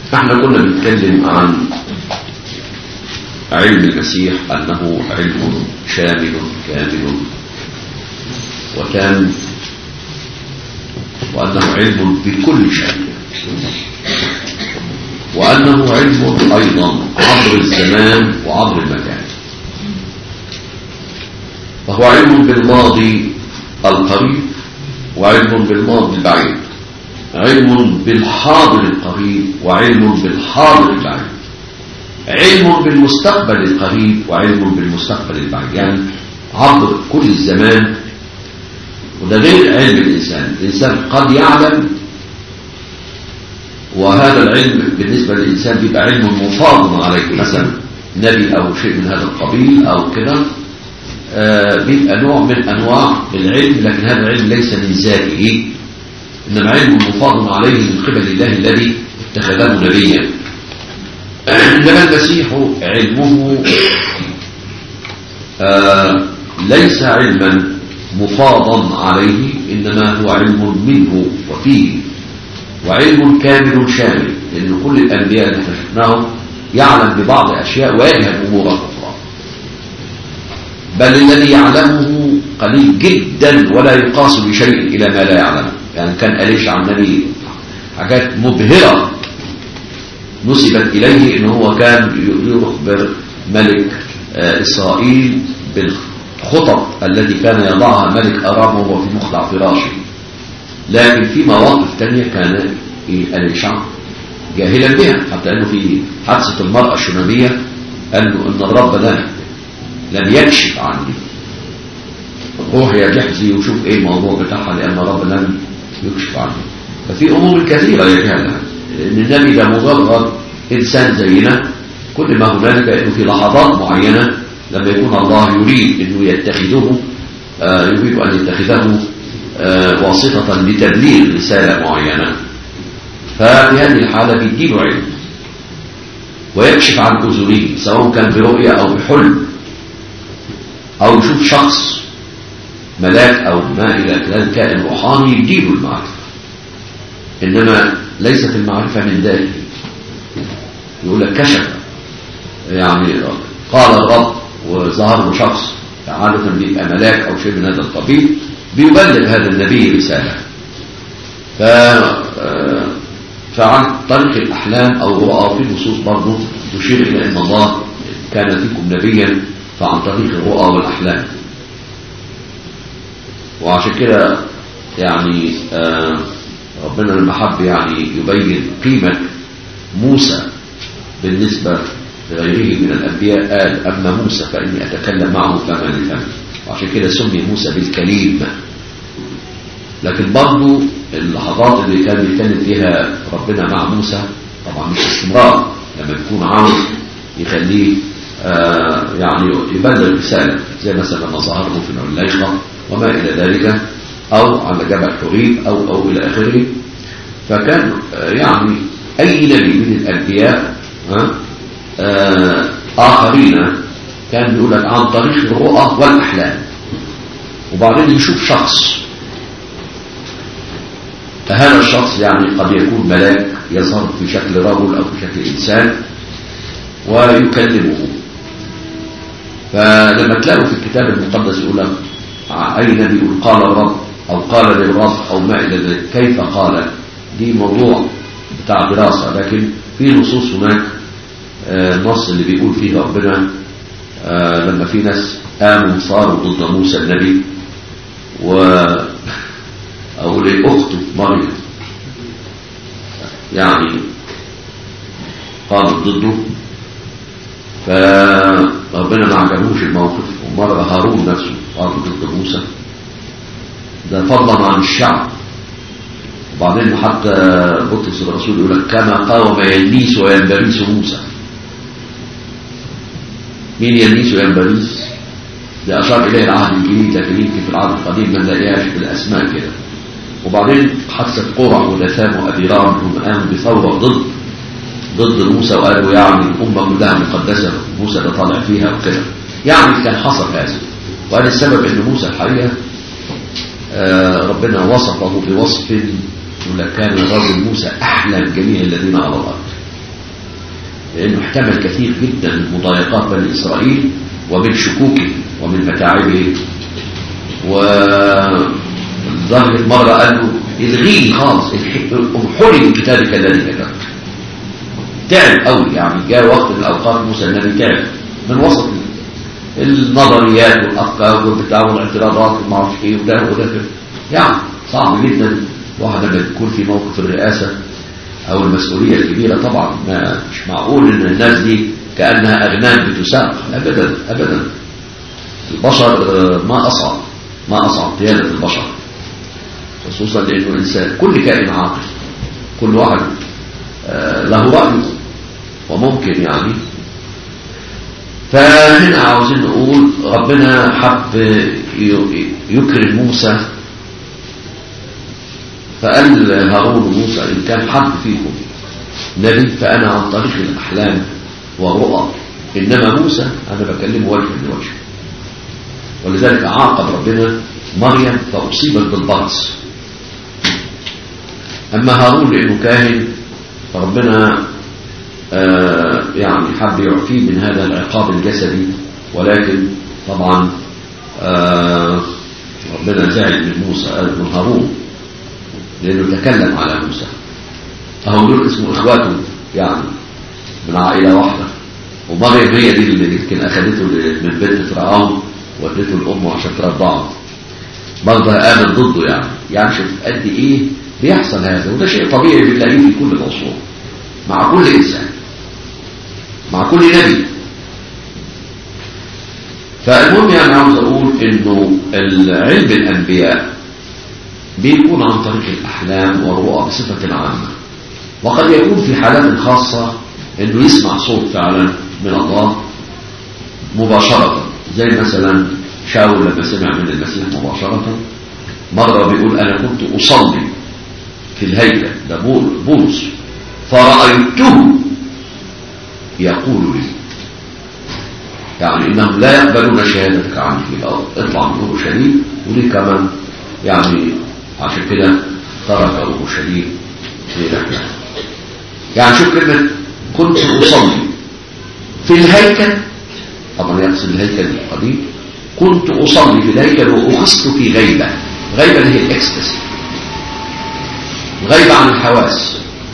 احنا كنا بنتكلم عن علم المسيح أنه علم شامل كامل وتام وأنه علم بكل شيء وأنه علم أيضا عبر الزمان وعبر المكان فهو علم بالماضي القريب وعلم بالماضي البعيد علم بالحاضر القريب وعلم بالحاضر البعيد علم بالمستقبل القريب وعلم بالمستقبل البعيد يعني عبر كل الزمان وده غير علم الإنسان الإنسان قد يعلم وهذا العلم بالنسبة للإنسان بيبقى علم مفاض عليه مثلا نبي أو شيء من هذا القبيل أو كده آه بيبقى نوع من أنواع العلم لكن هذا العلم ليس من ذاته إنما علم مفاض عليه من قبل الله الذي اتخذه نبيا إنما المسيح علمه آه ليس علما مفاضا عليه إنما هو علم منه وفيه وعلم كامل شامل لأن كل الأنبياء اللي شفناهم يعلم ببعض أشياء ويجهل أمور أخرى بل الذي يعلمه قليل جدا ولا يقاس بشيء إلى ما لا يعلمه يعني كان أليش عن نبي حاجات مبهرة نسبت إليه إن هو كان يخبر ملك إسرائيل بالخطط التي كان يضعها ملك أرام وهو في مخلع فراشه لكن في مواقف تانية كان أليشع جاهلا بها حتى أنه في حادثة المرأة الشنامية قال له أن الرب ده لم يكشف عني روح يا جحزي وشوف ايه الموضوع بتاعها لأن الرب لم يكشف عني ففي أمور كثيرة يجهلها لأن النبي ده مجرد إنسان زينا كل ما هنالك أنه في لحظات معينة لما يكون الله يريد أنه يتخذه آه يريد أن يتخذه آه واسطة لتبليغ رسالة معينة ففي هذه الحالة بيديله علم ويكشف عن أذنه سواء كان برؤية أو بحلم أو يشوف شخص ملاك أو ما إلى ذلك كائن روحاني يديله المعرفة إنما ليست المعرفة من ذاته يقول لك كشف يعني قال الرب وظهر له شخص عادة بيبقى ملاك أو شيء من هذا القبيل بيبلغ هذا النبي رسالة ف فعن طريق الأحلام أو الرؤى في نصوص برضه تشير إلى أن الله كان فيكم نبيا فعن طريق الرؤى والأحلام وعشان كده يعني آه ربنا لما حب يعني يبين قيمة موسى بالنسبة لغيره من الأنبياء قال أما موسى فإني أتكلم معه فما لفهم وعشان كده سمي موسى بالكليم لكن برضو اللحظات اللي كان بيتكلم فيها ربنا مع موسى طبعا مش استمرار لما بيكون عاوز يخليه آه يعني يبلغ رسالة زي مثلا لما ظهر له في العليقة وما إلى ذلك أو على جبل حريب أو, أو إلى آخره فكان يعني أي نبي من الأنبياء آه آخرين كان يقول لك عن طريق الرؤى والأحلام وبعدين يشوف شخص فهذا الشخص يعني قد يكون ملاك يظهر في شكل رجل أو في شكل إنسان ويكلمه فلما تلاقوا في الكتاب المقدس يقول لك أي نبي يقول قال الرب أو قال للرب أو ما إلى ذلك كيف قال دي موضوع بتاع دراسة لكن في نصوص هناك النص اللي بيقول فيه ربنا لما في ناس قاموا صاروا ضد موسى النبي و أو لأخته مريم يعني قامت ضده فربنا ما عجبوش الموقف ومرة هارون نفسه قام ضد موسى ده فضلا عن الشعب وبعدين حتى بطرس الرسول يقول لك كما قاوم ينيس وينبريس موسى مين ينيس وينبريس ده أشار إليه العهد الجديد لكن يمكن في العهد القديم ما نلاقيهاش بالأسماء كده وبعدين حادثة قرع ودثام وأبيرام هم قاموا بثورة ضد ضد موسى وقالوا يعني الأمة كلها مقدسة موسى ده طالع فيها وكده يعني كان حصل هذا وقال السبب ان موسى الحقيقة آه ربنا وصفه بوصف يقول لك كان الرجل موسى أحلى جميع الذين على الأرض لأنه احتمل كثير جدا من مضايقات بني إسرائيل ومن شكوكه ومن متاعبه ولدرجة مرة قال له الغيه خالص امحولي من كتابك الذي كتبت تعب قوي يعني جاء وقت من الأوقات موسى النبي تعب من وسط النظريات والأفكار والبتاع والاعتراضات وما اعرفش ايه وده وده يعني صعب جدا واحد لما يكون في موقف الرئاسة أو المسؤولية الكبيرة طبعا ما مش معقول إن الناس دي كأنها أغنام بتساق أبدا أبدا البشر ما أصعب ما أصعب قيادة البشر خصوصا لأنه الإنسان كل كائن عاقل كل واحد له رأي وممكن يعني فهنا عاوزين نقول ربنا حب يكرم موسى فقال هارون وموسى إن كان حد فيكم نبي فأنا عن طريق الأحلام والرؤى إنما موسى أنا بكلمه وجه لوجه ولذلك عاقب ربنا مريم فأصيبت بالبرص أما هارون لأنه كاهن فربنا آه يعني حب يعفيه من هذا العقاب الجسدي ولكن طبعا آه ربنا زعل من موسى قال من هارون لأنه تكلم على موسى أهو دول اسمه إخواته يعني من عائلة واحدة ومريم هي دي اللي يمكن أخذته من بنت فرعون ودته لأمه عشان ترضعه برضه آمن ضده يعني يعني شوف قد إيه بيحصل هذا وده شيء طبيعي بنلاقيه في كل العصور مع كل إنسان مع كل نبي فالمهم يعني عاوز أقول إنه العلم الأنبياء بيكون عن طريق الأحلام والرؤى بصفة عامة وقد يكون في حالات خاصة انه يسمع صوت فعلا من الله مباشرة زي مثلا شاول لما سمع من المسيح مباشرة مرة بيقول أنا كنت أصلي في الهيكل ده بولس فرأيته يقول لي يعني إنهم لا يقبلون شهادتك عني في الأرض اطلع من أورشليم وليه كمان يعني عشان كده ترك أورشليم في رحلة يعني شوف كلمة كنت أصلي في الهيكل طبعا يقصد الهيكل القديم كنت أصلي في الهيكل وأخصت في غيبة غيبة اللي هي الإكستسي غيبة عن الحواس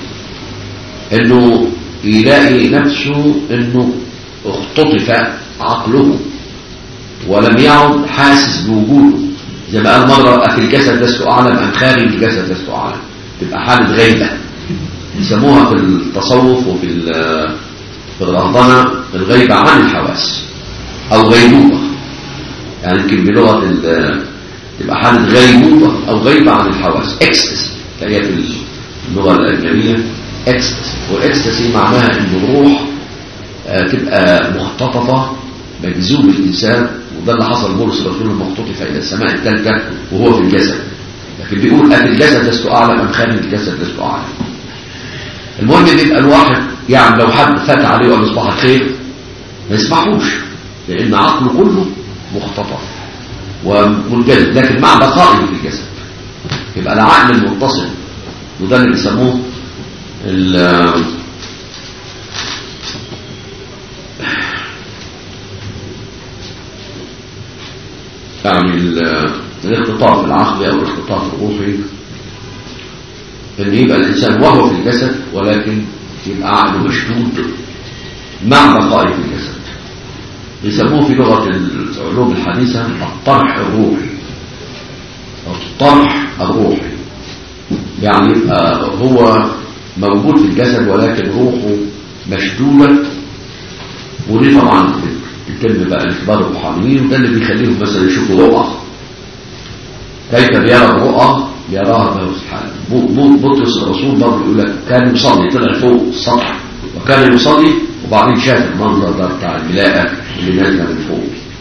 انه يلاقي نفسه انه اختطف عقله ولم يعد حاسس بوجوده زي ما قال مرة في الجسد لست أعلم أم خارج الجسد لست أعلم تبقى حالة غيبة يسموها في التصوف وفي في الرهبنة الغيبة عن الحواس أو غيبوبة يعني يمكن بلغة تبقى حالة غيبوبة أو غيبة عن الحواس اكستسي هي في اللغة الأجنبية اكستسي والاكستسي معناها ان الروح آه تبقى مختطفة مجذوب الإنسان وده اللي حصل بولس الرسول المختطفة إلى السماء الثالثة وهو في الجسد لكن بيقول أن الجسد لست أعلم أم خارج الجسد لست أعلم المهم بيبقى الواحد يعني لو حد فات عليه وقال صباح الخير ما يسمعوش لأن عقله كله مختطف ومنجذب لكن مع بقائه في الجسد يبقى العقل المتصل وده اللي بيسموه يعني الاختطاف العقلي او الاختطاف الروحي ان يبقى الانسان وهو في الجسد ولكن يبقى عقله مشدود مع بقائه في الجسد يسموه في لغه العلوم الحديثه الطرح الروحي او الطرح الروحي يعني يبقى هو موجود في الجسد ولكن روحه مشدودة ودي طبعا بتتم بقى الكبار الروحانيين وده اللي بيخليهم مثلا يشوفوا رؤى كيف بيرى الرؤى يراها بهذا الحال بطرس الرسول برضه يقول لك كان يصلي طلع فوق السطح وكان يصلي وبعدين شاف المنظر ده بتاع الملاءة اللي نازله من فوق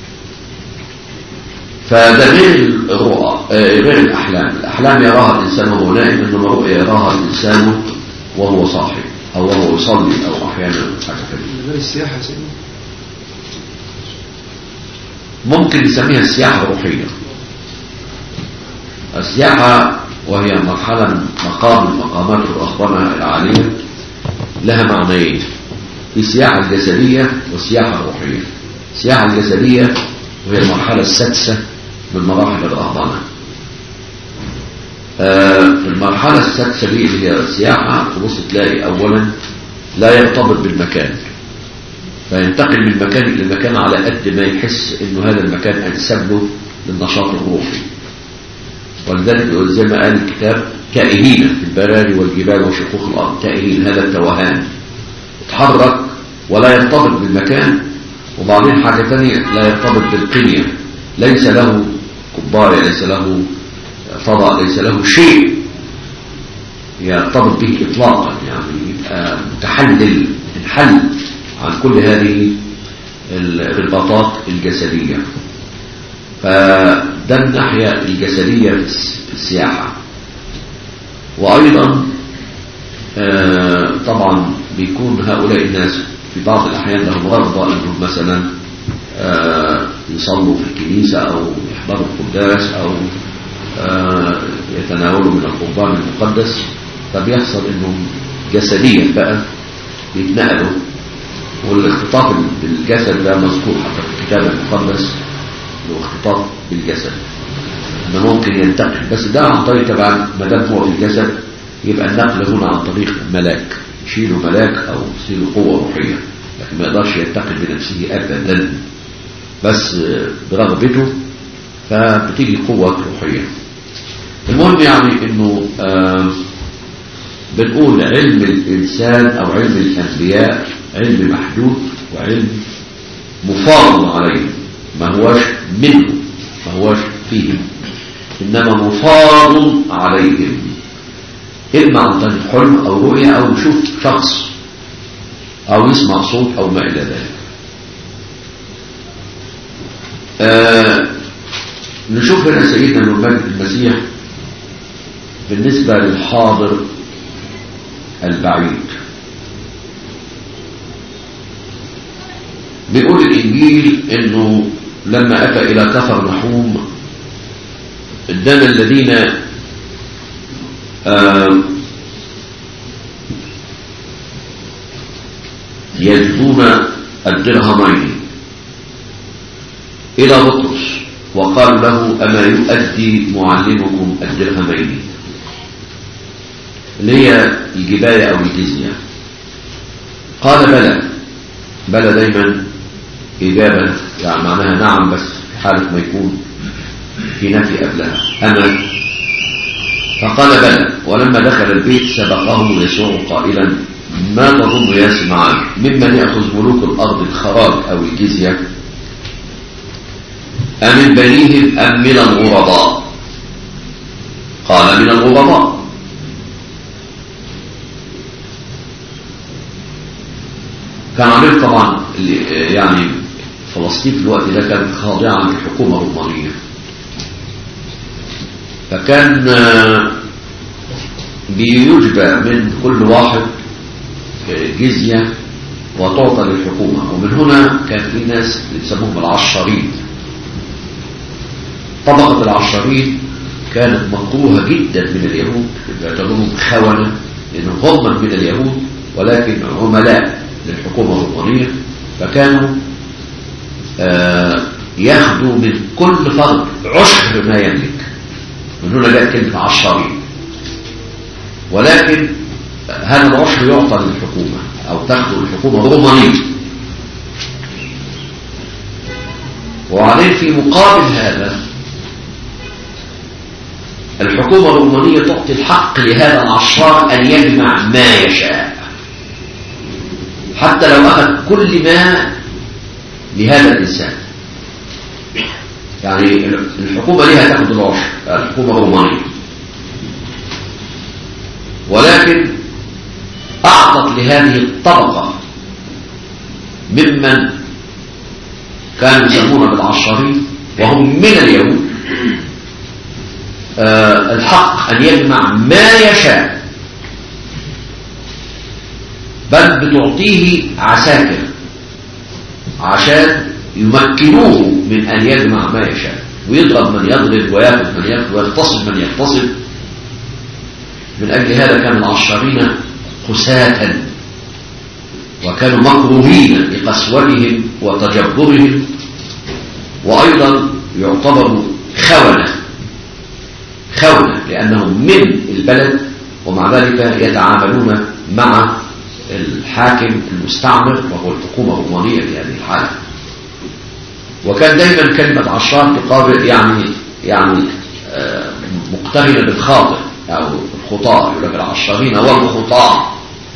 فده غير الرؤى غير الأحلام الأحلام يراها الإنسان وهو نائم إنما الرؤيا يراها الإنسان وهو صاحي أو وهو يصلي أو أحيانا حاجة كده غير السياحة سيدنا ممكن نسميها السياحة الروحية السياحة وهي مرحلة من مقام من مقامات الرهبنة العالية لها معنيين في السياحة الجسدية والسياحة الروحية السياحة الجسدية وهي المرحلة السادسة من مراحل الرهبنة آه، في المرحلة السادسة دي اللي هي السياحة تبص تلاقي أولا لا يرتبط بالمكان فينتقل من مكان إلى مكان على قد ما يحس إنه هذا المكان أنسب له للنشاط الروحي ولذلك زي ما قال الكتاب تائهين في البراري والجبال وشقوق الأرض تائهين هذا التوهان يتحرك ولا يرتبط بالمكان وبعدين حاجة تانية لا يرتبط بالقنية ليس له كباية ليس له فضاء ليس له شيء يرتبط به إطلاقا يعني يبقى متحلل انحل عن كل هذه الرباطات الجسدية فده الناحية الجسدية في السياحة وأيضا آه، طبعا بيكون هؤلاء الناس في بعض الأحيان لهم رغبة أنهم مثلا آه، يصلوا في الكنيسة أو يحضروا القداس أو آه، يتناولوا من القربان المقدس فبيحصل انهم جسديا بقى بيتنقلوا والاختطاف بالجسد ده مذكور حتى في الكتاب المقدس له اختطاف بالجسد انه ممكن ينتقل بس ده عن طريق طبعا ما دام هو في الجسد يبقى النقل هنا عن طريق ملاك يشيله ملاك او يشيله قوه روحيه لكن ما يقدرش ينتقل بنفسه ابدا بس برغبته فبتيجي قوه روحيه المهم يعني انه آه بنقول علم الانسان او علم الانبياء علم محدود وعلم مفاضل عليه ما هوش منه ما هوش فيهم انما مفاضل عليهم اما عن طريق حلم او رؤية او يشوف شخص او يسمع صوت او ما الى ذلك آه نشوف هنا سيدنا المجد المسيح بالنسبة للحاضر البعيد بيقول الإنجيل أنه لما أتى إلى كفر نحوم ادانا الذين يجدون الدرهمين إلى بطرس وقال له أما يؤدي معلمكم الدرهمين اللي هي الجباية أو الجزية قال بلى بلى دايما إجابة يعني معناها نعم بس في حالة ما يكون في نفي قبلها أما فقال بلى ولما دخل البيت سبقه يسوع قائلا ما تظن يا سمعان ممن يأخذ ملوك الأرض الخراج أو الجزية أمن بنيهم أم من الغرباء قال من الغرباء كان عامل طبعا يعني فلسطين في الوقت ده كانت خاضعة للحكومة الرومانية فكان بيجبى من كل واحد جزية وتعطى للحكومة ومن هنا كان في ناس بيسموهم العشارين طبقة العشارين كانت مكروهة جدا من اليهود بيعتبرهم خونة لأنهم هم من اليهود ولكن عملاء للحكومة الرومانية فكانوا آه ياخدوا من كل فرد عشر ما يملك من هنا جاءت كلمة عشرين ولكن هذا العشر يعطى للحكومة أو تاخده الحكومة الرومانية وبعدين في مقابل هذا الحكومة الرومانية تعطي الحق لهذا العشار أن يجمع ما يشاء حتى لو أخذ كل ما لهذا الإنسان يعني الحكومة لها تأخذ العشر الحكومة الرومانية ولكن أعطت لهذه الطبقة ممن كانوا يسمون بالعشرين وهم من اليهود آه الحق أن يجمع ما يشاء بل بتعطيه عساكر عشان يمكنوه من أن يجمع ما يشاء ويضرب من يضرب ويأخذ من يأخذ ويغتصب من يغتصب من أجل هذا كان العشرين خساة وكانوا مكروهين لقسوتهم وتجبرهم وأيضا يعتبروا خونة خونة لأنهم من البلد ومع ذلك يتعاملون مع الحاكم المستعمر وهو الحكومة الرومانية في هذه الحالة وكان دايما كلمة عشار تقابل يعني يعني آه، مقترنة بالخاطئ أو الخطاة يقول لك العشارين والخطاة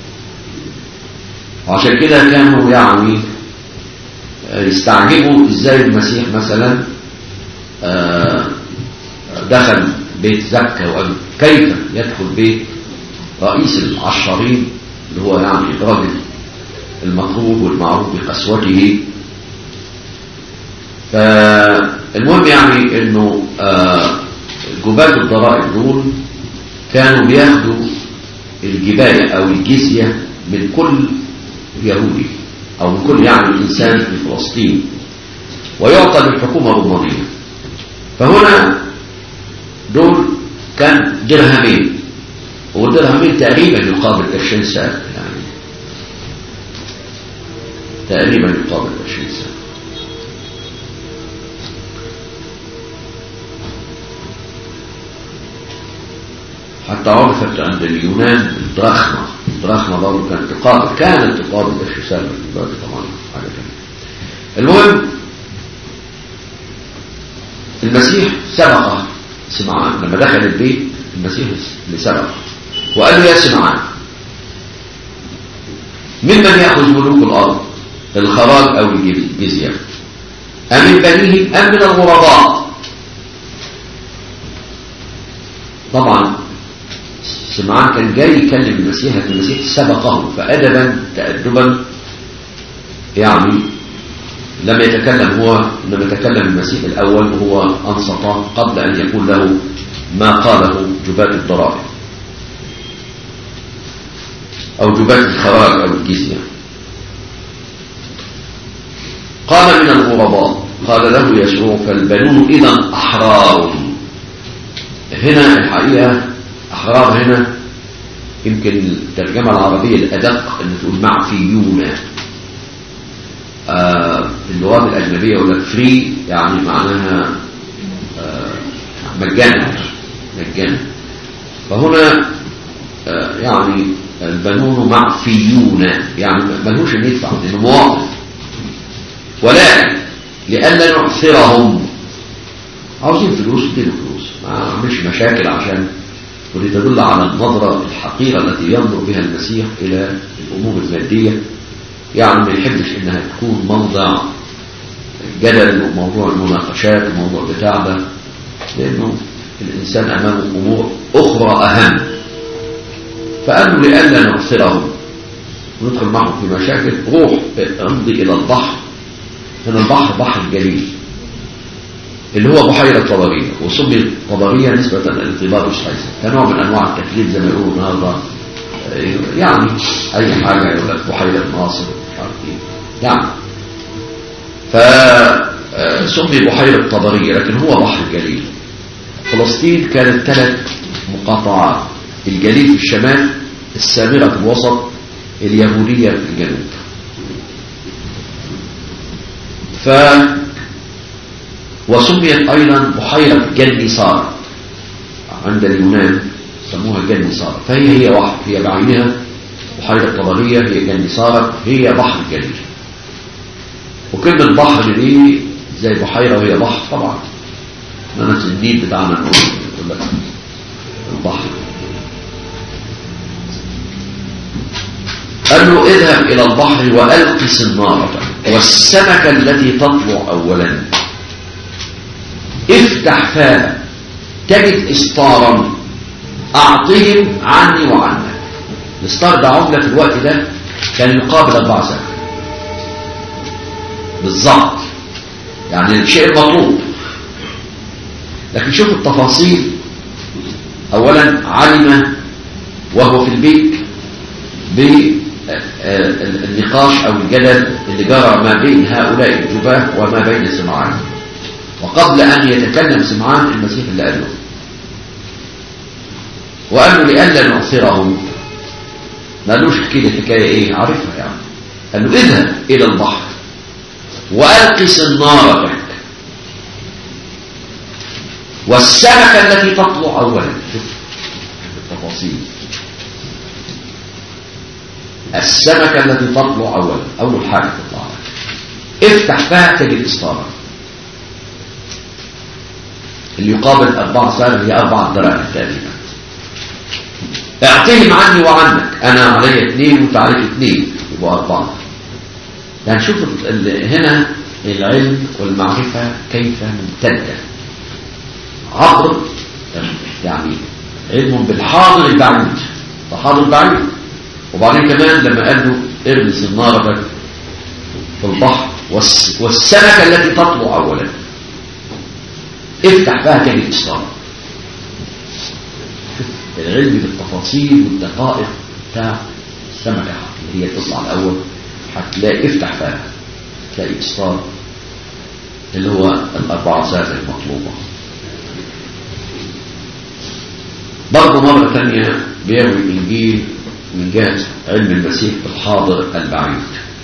وعشان كده كانوا يعني يستعجبوا ازاي المسيح مثلا آه، دخل بيت زكا وقال كيف يدخل بيت رئيس العشارين اللي هو يعني الراجل المطلوب والمعروف بقسوته فالمهم يعني انه آه، جبال الضرائب دول كانوا بياخدوا الجباية او الجزية من كل يهودي او من كل يعني انسان في فلسطين ويعطى للحكومة الرومانية فهنا دول كان درهمين والدرهمين تقريبا يقابل 20 سنة يعني تقريبا يقابل 20 سنة حتى عرفت عند اليونان الدراخمة الدراخمة برضه كانت تقابل كانت تقابل الحساب دلوقتي طبعا حاجة ثانية المهم المسيح سبق سمعان لما دخل البيت المسيح اللي سبق وقال له يا سمعان ممن يأخذ ملوك الأرض الخراج أو الجزية أم من بنيهم أم من الغرباء طبعا سمعان كان جاي يكلم المسيح لكن المسيح سبقه فأدبا تأدبا يعني لم يتكلم هو إنما يتكلم المسيح الأول وهو أنصت قبل أن يقول له ما قاله جبات الضرائب أو جبات الخراج أو الجزية قال من الغرباء قال له يسوع فالبنون إذا أحرار هنا الحقيقة أحرار هنا يمكن الترجمة العربية الأدق أن تقول معفيون آه اللغات الأجنبية يقول لك فري يعني معناها آه مجانا مجانا فهنا آه يعني البنون معفيون يعني ملهوش ان يدفع لانه مواطن ولكن لألا نعثرهم عاوزين فلوس اديله فلوس ما عملش مشاكل عشان ودي تدل على النظرة الحقيرة التي ينظر بها المسيح إلى الأمور المادية يعني ما يحبش إنها تكون موضع جدل وموضوع المناقشات وموضوع بتاع ده لأنه الإنسان أمامه أمور أخرى أهم فقالوا لألا نعثرهم وندخل معهم في مشاكل روح امضي إلى البحر هنا البحر بحر الجليل اللي هو بحيرة طبرية وسمي طبرية نسبة لطباريوس قيصر كنوع من أنواع التكليف زي ما يقولوا النهارده يعني أي حاجة يقول لك بحيرة ناصر مش عارف إيه يعني فسمي بحيرة طبرية لكن هو بحر الجليل فلسطين كانت ثلاث مقاطعات الجليل في الشمال السامرة في الوسط اليهودية في الجنوب ف وسميت أيضا بحيرة جنسار عند اليونان سموها جنسار فهي هي واحد هي بعينها بحيرة طبرية هي جنسار هي بحر الجليل وكلمة بحر دي زي بحيرة وهي بحر طبعا نفس النيل بتاعنا نقول لك البحر قال له اذهب إلى البحر وألق سنارة والسمكة التي تطلع أولا افتح فاها تجد إسطارا أعطهم عني وعنك الإسطار ده عملة في الوقت ده كان يقابل أربع سنة بالظبط يعني الشيء المطلوب لكن شوف التفاصيل أولا علم وهو في البيت بالنقاش أو الجدل اللي جرى ما بين هؤلاء الجباه وما بين سمعان وقبل أن يتكلم سمعان المسيح اللي قال له وقال له لألا نعثرهم ما قالوش احكي لي الحكاية ايه عارفها يعني قال له اذهب إلى البحر وألق صنارتك والسمكة التي تطلع أولا شوف التفاصيل السمكة التي تطلع أولا أول حاجة تطلع لك افتح فيها تجد إسطارة اللي يقابل أربعة سنة هي أربعة دراهم تقريبا اعتهم عني وعنك أنا علي اثنين وانت عليك اثنين يبقوا أربعة يعني شوف هنا العلم والمعرفة كيف ممتدة عبر يعني علم بالحاضر البعيد الحاضر البعيد وبعدين كمان لما قال له ارمي صنارتك في البحر والسمكة التي تطلع أولا افتح فيها تجد إسلام العلم بالتفاصيل والدقائق بتاع السمكة اللي هي تطلع الأول هتلاقي افتح فيها تلاقي إصطار اللي هو الأربعة ساعات المطلوبة برضه مرة ثانية بيروي الإنجيل من جهة علم المسيح بالحاضر البعيد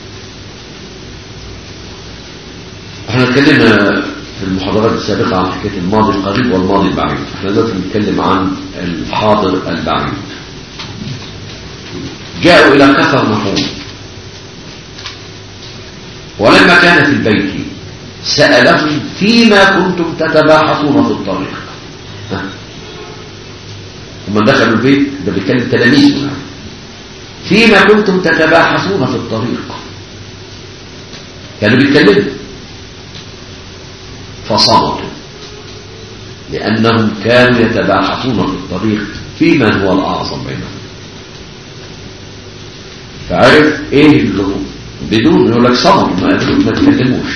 احنا اتكلمنا في المحاضرات السابقة عن حكاية الماضي القريب والماضي البعيد احنا دلوقتي بنتكلم عن الحاضر البعيد جاءوا إلى كفر نحوم ولما كان في البيت سألهم فيما كنتم تتباحثون في الطريق هم دخلوا البيت ده بيتكلم تلاميذ فيما كنتم تتباحثون في الطريق كانوا بيتكلموا فصمتوا لأنهم كانوا يتباحثون في الطريق فيما هو الأعظم بينهم فعرف ايه اللي هو بدون يقول لك صمت ما ما تكلموش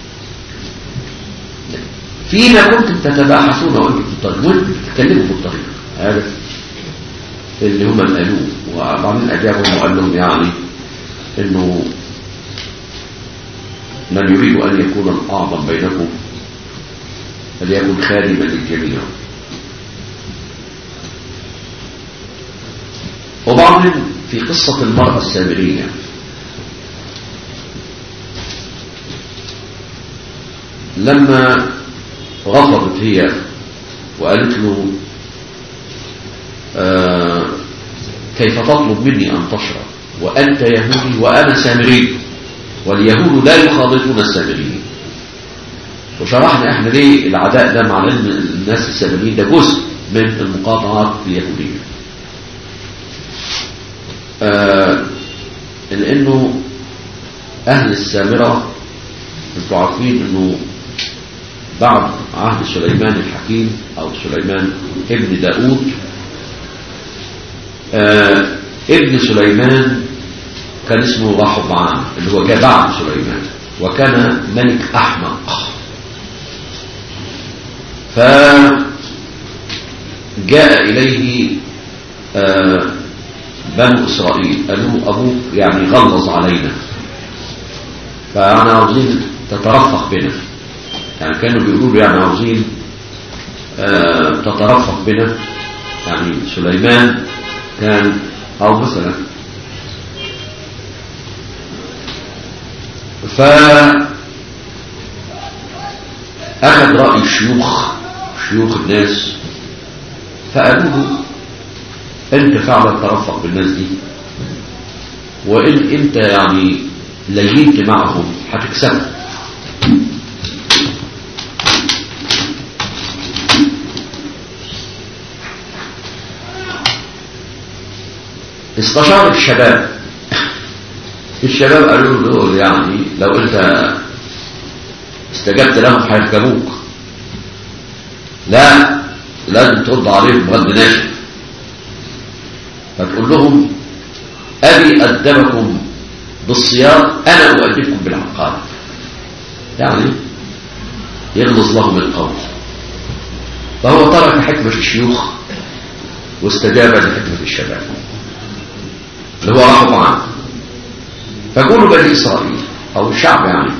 فيما كنتم تتباحثون وانتم في الطريق وانتم بتتكلموا في الطريق عارف اللي هم قالوه وبعدين اجابهم وقال لهم يعني انه من يريد ان يكون الاعظم بينكم فليكن خادما للجميع وبعدين في قصة المرأة السامرية لما رفضت هي وقالت له آه كيف تطلب مني أن تشرب وأنت يهودي وأنا سامري واليهود لا يخالطون السامريين وشرحنا احنا ليه العداء ده مع علم الناس السامريين ده جزء من المقاطعات اليهودية آه لأنه أهل السامرة انتوا عارفين انه بعد عهد سليمان الحكيم او سليمان ابن داود آه ابن سليمان كان اسمه رحبعام اللي هو جاء بعد سليمان وكان ملك احمق فجاء اليه آه بنو اسرائيل قالوا ابوك يعني غلظ علينا فانا عاوزين تترفق بنا يعني كانوا بيقولوا يعني عاوزين آه تترفق بنا يعني سليمان كان او مثلا ف اخذ رأي الشيوخ شيوخ الناس فقالوا له انت فعلا ترفق بالناس دي وان انت يعني لينت معهم هتكسبهم استشار الشباب الشباب قالوا له يعني لو انت استجبت لهم هيركبوك لا لازم ترد عليهم بغض ناشف فتقول لهم أبي أدبكم بالصيام أنا أؤدبكم بالعقاب يعني يغلظ لهم القول فهو ترك حكمة الشيوخ واستجاب لحكمة الشباب اللي هو رحب عنه فقولوا بني إسرائيل أو الشعب يعني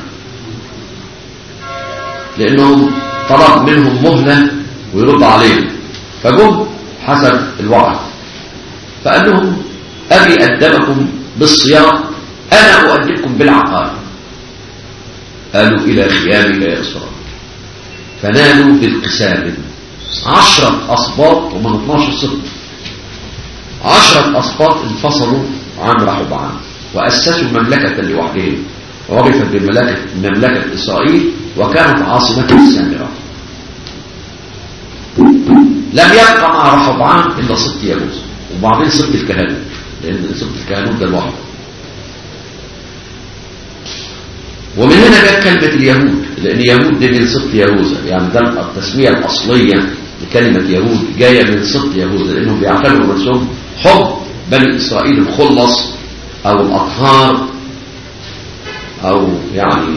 لأنهم طلب منهم مهلة ويرد عليهم فجم حسب الوعد فقال لهم أبي أدبكم بالصيام أنا أؤدبكم بالعقار قالوا إلى خيامك يا إسرائيل فنالوا بالقسام عشرة أصباط ومن 12 سبط عشرة أصباط انفصلوا عن رحبعان وأسسوا مملكة لوحدهم عرفت بمملكة مملكة إسرائيل وكانت عاصمتها السامرة لم يبقى مع رحبعان إلا سبط يهوذا وبعدين سبط الكهنوت لأن سبط الكهنوت ده لوحده ومن هنا جت كلمة اليهود لأن يهود دي من سبط يهوذا يعني ده التسمية الأصلية لكلمة يهود جاية من سبط يهوذا لأنهم بيعتبروا نفسهم حب بني إسرائيل الخلص أو الأطهار أو يعني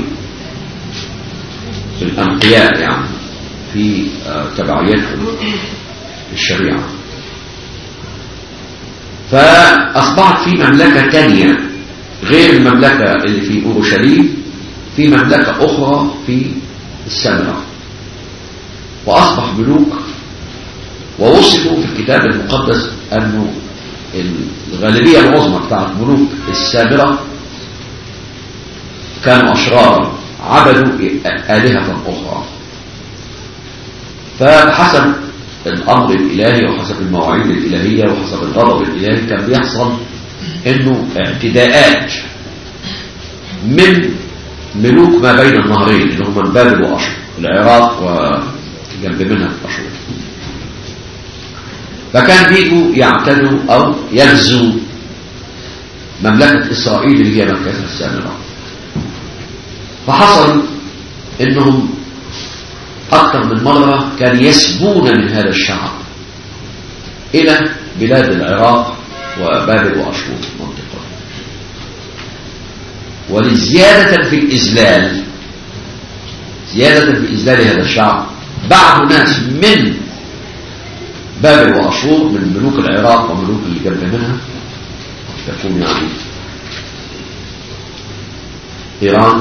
الأنقياء يعني في تبعيتهم للشريعة فأصبحت في مملكة تانية غير المملكة اللي في أورشليم في مملكة أخرى في السامرة وأصبح ملوك ووصفوا في الكتاب المقدس أنه الغالبية العظمى بتاعت ملوك السامرة كانوا أشرارا عبدوا آلهة أخرى فحسب الأمر الإلهي وحسب المواعيد الإلهية وحسب الغضب الإلهي كان بيحصل أنه اعتداءات من ملوك ما بين النهرين اللي هم بابل وأشور العراق وجنب منها أشور فكان بيجوا يعتدوا أو يغزوا مملكة إسرائيل اللي هي مكة السامرة فحصل انهم اكثر من مرة كان يسبون من هذا الشعب الى بلاد العراق وبابل واشور منطقة ولزيادة في الإذلال زيادة في إذلال هذا الشعب بعض ناس من بابل وأشور من ملوك العراق وملوك اللي جنب منها تكون يعني إيران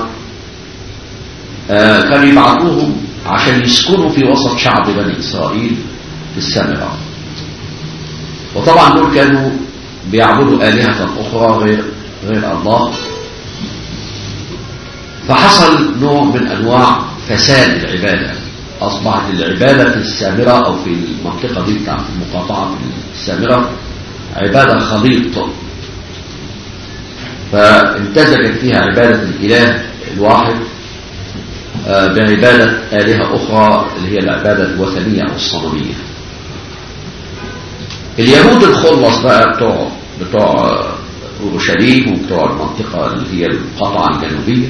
آه كانوا يبعثوهم عشان يسكنوا في وسط شعب بني إسرائيل في السامرة وطبعا دول كانوا بيعبدوا آلهة أخرى غير غير الله فحصل نوع من أنواع فساد العبادة أصبحت العبادة في السامرة أو في المنطقة دي بتاعت المقاطعة في السامرة عبادة خليط فامتزجت فيها عبادة الإله الواحد بعبادة آلهة أخرى اللي هي العبادة الوثنية أو الصنمية اليهود الخلص بقى بتوع بتوع أورشليم وبتوع المنطقة اللي هي القطعة الجنوبية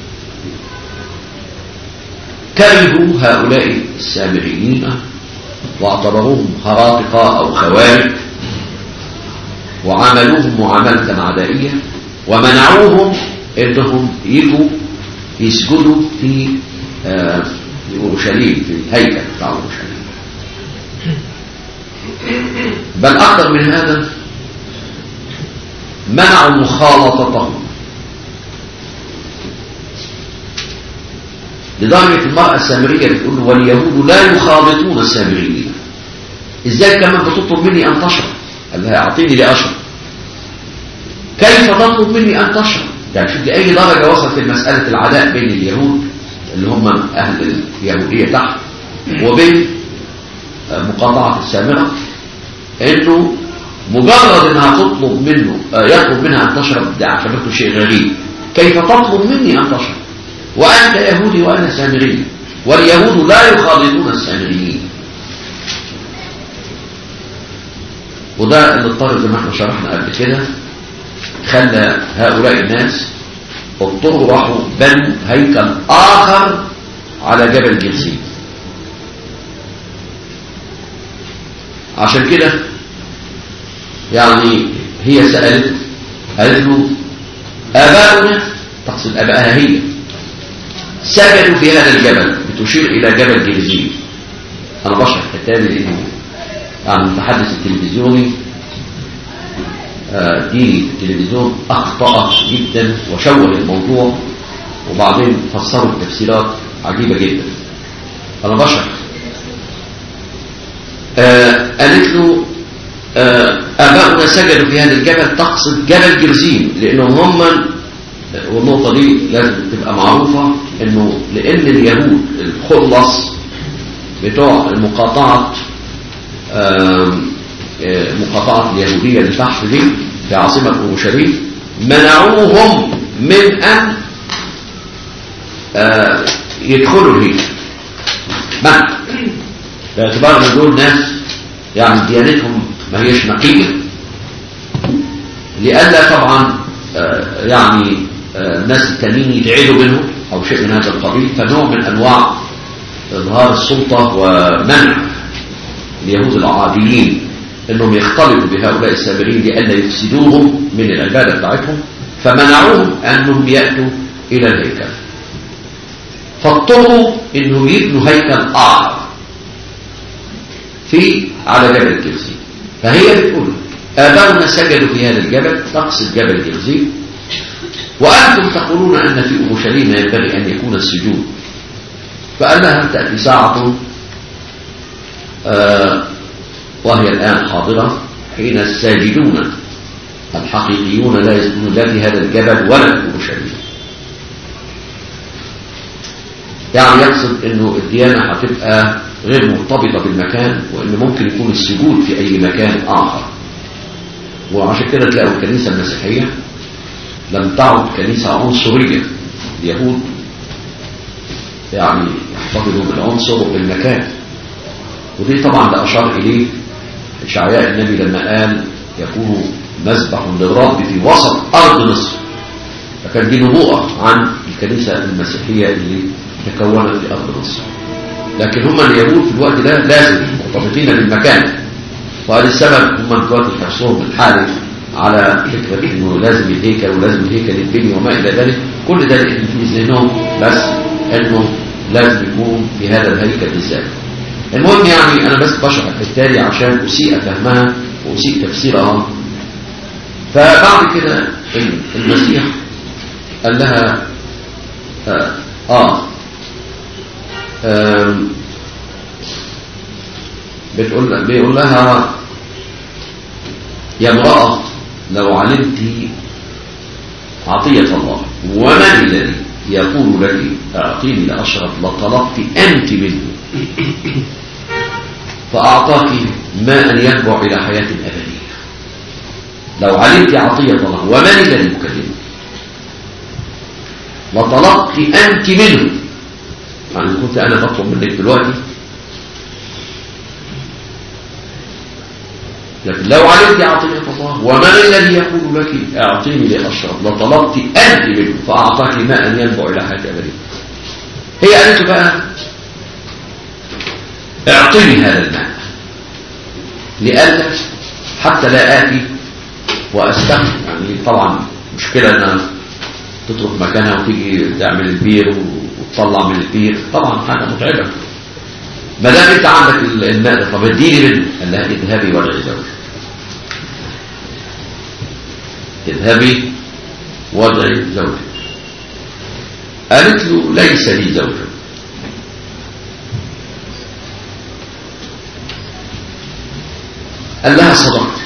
كرهوا هؤلاء السامريين واعتبروهم هراطقة أو خوارج وعملوهم معاملة عدائية ومنعوهم انهم يجوا يسجدوا في آه اورشليم في الهيكل بتاع اورشليم بل اكثر من هذا منعوا مخالطتهم لدرجة المرأة السامرية بتقول واليهود لا يخالطون السامريين ازاي كمان بتطلب مني ان تشرب قال لها اعطيني لاشرب كيف تطلب مني ان تشرب يعني شوف لأي درجة وصلت المسألة العداء بين اليهود اللي هم أهل اليهودية تحت وبين مقاطعة السامرة انه مجرد انها تطلب منه يطلب منها ان تشرب ده اعتبرته شيء غريب كيف تطلب مني ان تشرب وانت يهودي وانا سامري واليهود لا يخالطون السامريين وده اللي اضطر زي ما احنا شرحنا قبل كده خلى هؤلاء الناس اضطروا راحوا بنوا هيكل اخر على جبل جرسيم عشان كده يعني هي سألت قالت له آباؤنا تقصد آبائها هي سجدوا في هذا الجبل بتشير إلى جبل جرزيم أنا بشرح كتابي لأنه يعني المتحدث التلفزيوني ديني في التلفزيون أخطأ جدا وشوه الموضوع وبعدين فسروا التفسيرات عجيبة جدا أنا بشرح قالت له آباؤنا سجدوا في هذا الجبل تقصد جبل جرزيم لأنهم هم والنقطة دي لازم تبقى معروفة انه لان اليهود الخلص بتوع المقاطعة مقاطعة اليهودية اللي تحت دي في عاصمة اورشليم منعوهم من ان يدخلوا الهيكل منع باعتبار ان دول ناس يعني ديانتهم ما هيش نقية لئلا طبعا يعني الناس التانيين يتعدوا منهم او شيء من هذا القبيل فنوع من انواع اظهار السلطة ومنع اليهود العاديين انهم يختلطوا بهؤلاء السامريين لئلا يفسدوهم من العبادة بتاعتهم فمنعوهم انهم يأتوا الى الهيكل فاضطروا انهم يبنوا هيكل اخر في على جبل الجرزيم فهي بتقول آباؤنا سجدوا في هذا الجبل تقصد جبل الجرزيم وأنتم تقولون أن في أورشليم ينبغي أن يكون السجود فقال لها تأتي ساعة آه وهي الآن حاضرة حين الساجدون الحقيقيون لا يسجدون لا في هذا الجبل ولا في أورشليم يعني يقصد أنه الديانة هتبقى غير مرتبطة بالمكان وأن ممكن يكون السجود في أي مكان آخر وعشان كده تلاقوا الكنيسة المسيحية لم تعد كنيسة عنصرية اليهود يعني يحتفظوا بالعنصر وبالمكان ودي طبعا ده أشار إليه إشعياء النبي لما قال يكون مذبح للرب في وسط أرض مصر فكان دي نبوءة عن الكنيسة المسيحية اللي تكونت في أرض مصر لكن هم اليهود في الوقت ده لازم مرتبطين بالمكان وهذا السبب هم دلوقتي حرصهم الحالي على فكرة انه لازم الهيكل ولازم الهيكل يتبني وما الى ذلك كل ده لان في ذهنهم بس انه لازم يكون في هذا الهيكل بالذات المهم يعني انا بس بشرح بالتالي عشان اسيء فهمها واسيء تفسيرها فبعد كده المسيح قال لها اه, آه بتقول بيقول لها يا امرأة لو علمت عطية الله ومن الذي يقول لك أعطيني لأشرب لطلبت أنت منه فأعطاك ماء ينبع إلى حياة أبدية لو علمت عطية الله ومن الذي يكلمك لطلبت أنت منه يعني كنت أنا بطلب منك دلوقتي لكن لو علمت عطية الله ومن الذي يقول لك اعطيني لأشرب لطلبت أنت منه فأعطاك ماء ينبع إلى حياة أبدية هي قالت بقى اعطني هذا الماء لألا حتى لا آتي وأستخدم يعني طبعا مشكلة أن تترك مكانها وتيجي تعمل البير وتطلع من البير طبعا حاجة متعبة ما دام انت عندك الماء ده طب اديني منه قال لها اذهبي وادعي زوجك اذهبي وادعي زوجك قالت له ليس لي زوجة قال لها صدقت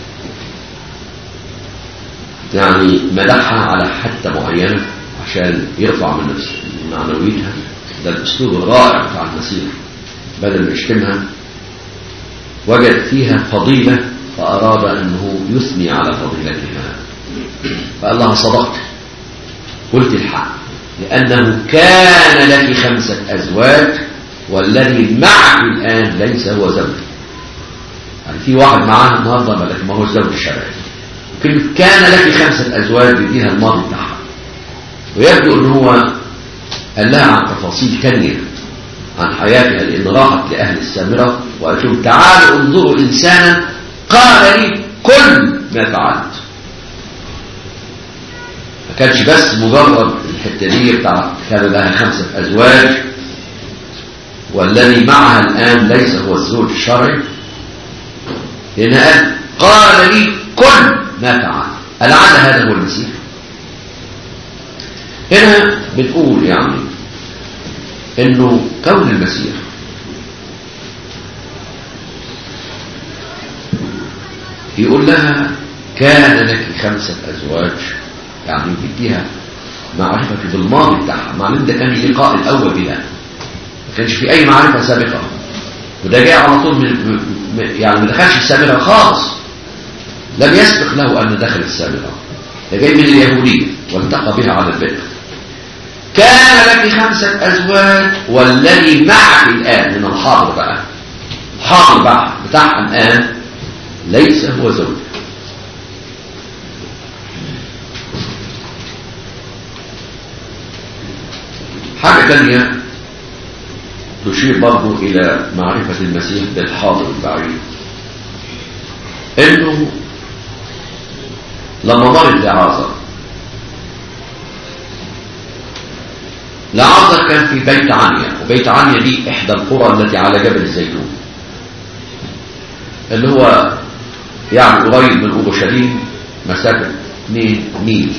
يعني مدحها على حتة معينة عشان يرفع من نفسه معنويتها ده الاسلوب الرائع بتاع المسيح بدل ما يشتمها وجد فيها فضيلة فأراد أنه يثني على فضيلتها فقال لها صدقت قلت الحق لأنه كان لك خمسة أزواج والذي معك الآن ليس هو زوجك يعني في واحد معاها النهارده لكن ما هو الزوج الشرعي كلمة كان لك خمسة أزواج بيديها الماضي بتاعها ويبدو أن هو قال لها عن تفاصيل تانية عن حياتها لأن راحت لأهل السامرة وقالت لهم تعالوا انظروا إنسانا قال لي كل ما فعلت ما كانش بس مجرد الحتة دي بتاع كان لها خمسة أزواج والذي معها الآن ليس هو الزوج الشرعي لأن قال قال لي كل ما فعلت ألعل هذا هو المسيح هنا بنقول يعني انه كون المسيح يقول لها كان لك خمسة أزواج يعني بيديها معرفة بالماضي بتاعها مع ان ده كان اللقاء الاول بها ما كانش في اي معرفة سابقة وده جاء على طول من م- يعني ما دخلش السابقة خالص لم يسبق له ان دخل السابقة ده جاي من اليهودية والتقى بها على البئر كان لك خمسة أزواج والذي معك الآن من الحاضر بقى الحاضر بقى بتاعها الآن ليس هو زوجك حاجة تانية تشير برضو إلى معرفة المسيح بالحاضر البعيد إنه لما مرض لعازر لعازر كان في بيت عنيا وبيت عنيا دي إحدى القرى التي على جبل الزيتون اللي هو يعني قريب من أورشليم مسافة 2 ميل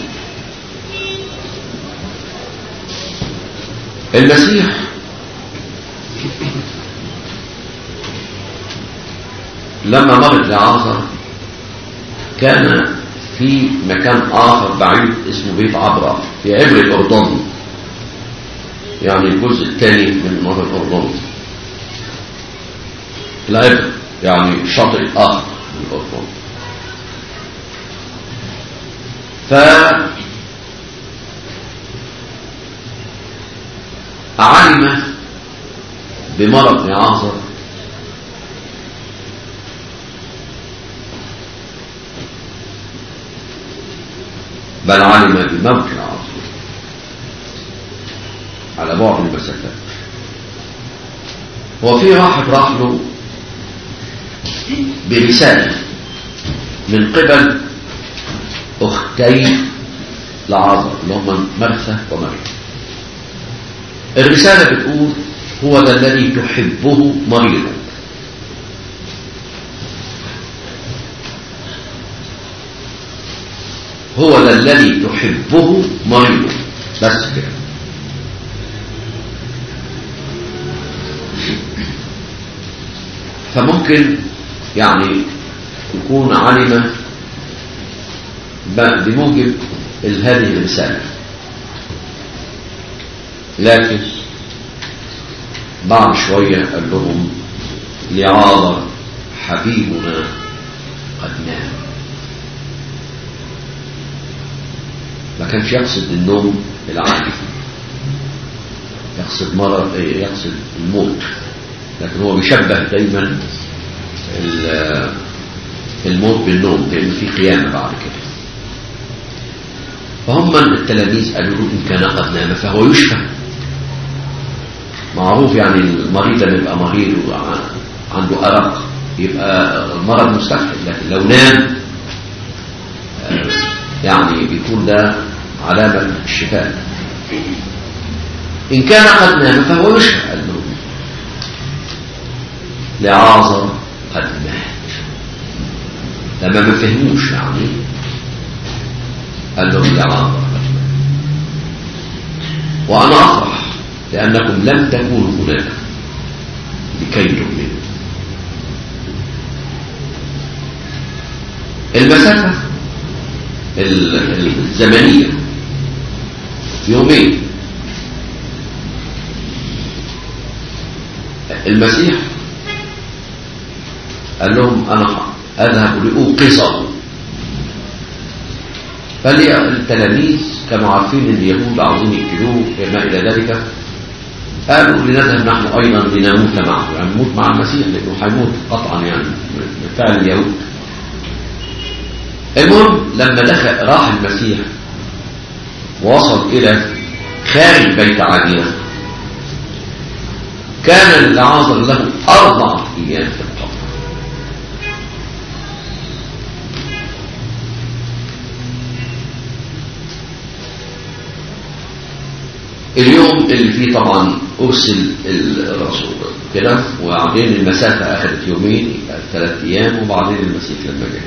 المسيح لما مرض لعازر كان في مكان آخر بعيد اسمه بيت عبرة في عبر الأردن يعني الجزء الثاني من نهر الأردن العبر يعني الشاطئ الآخر من الأردن ف علم بمرض لعازر بل علم بموت العازر على بعد المسافات وفي واحد راح له برسالة من قبل أختي لعازر اللي هم مرثى ومريم الرسالة بتقول هو ذا الذي تحبه مريضا هو ذا الذي تحبه مريضا بس كده فممكن يعني يكون علم ب- بموجب هذه الرسالة لكن بعد شوية قال لهم لعاذر حبيبنا قد نام ما كانش يقصد النوم العادي يقصد مرض إيه، يقصد الموت لكن هو بيشبه دايما ال- الموت بالنوم لأن في قيامة بعد كده فهم التلاميذ قالوا له إن كان قد نام فهو يشفى معروف يعني المريض لما يبقى مريض وعنده أرق يبقى المرض مستحيل لكن لو نام آه، يعني بيكون ده علامة الشفاء إن كان قد نام فهو يشفى قال له لعازر قد مات لما ما فهموش يعني قال لهم لعازر قد مات وأنا أفرح لأنكم لم تكونوا هناك لكي تؤمنوا المسافة ال- ال- الزمنية يومين المسيح قال لهم أنا أذهب لأوقظه فالتلاميذ كانوا عارفين ان اليهود عاوزين يقتلوه وما الى ذلك قالوا لنذهب نحن ايضا لنموت معه يعني نموت مع المسيح لانه هيموت قطعا يعني من فعل اليهود المهم لما دخل راح المسيح ووصل الى خارج بيت عادية كان العازر له اربع ايام في القبر اليوم اللي فيه طبعا أرسل الرسول كده وبعدين المسافة أخذت يومين يبقى ثلاث أيام وبعدين المسيح لما جاء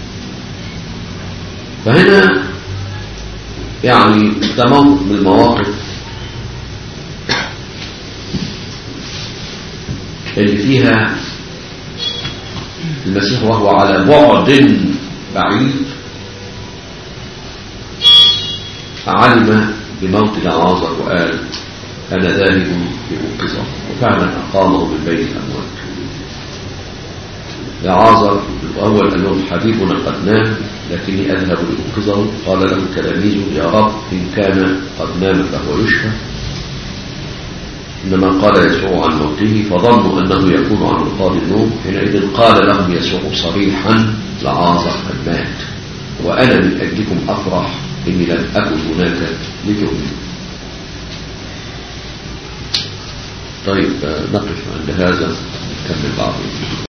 فهنا يعني ده موقف من المواقف اللي فيها المسيح وهو على بعد بعيد علم بموت لعازر وقال أنا ذاهب لأوقظه وفعلا أقامه من بين الأموات لعازر الأول قال لهم حبيبنا قد نام لكني أذهب لأوقظه قال له تلاميذه يا رب إن كان قد نام فهو يشفى إنما قال يسوع عن موته فظنوا أنه يكون عن رقاب النوم حينئذ قال لهم يسوع صريحا لعازر قد مات وأنا من أجلكم أفرح إني لم أكن هناك لتؤمنوا طيب نقف عند هذا نكمل بعض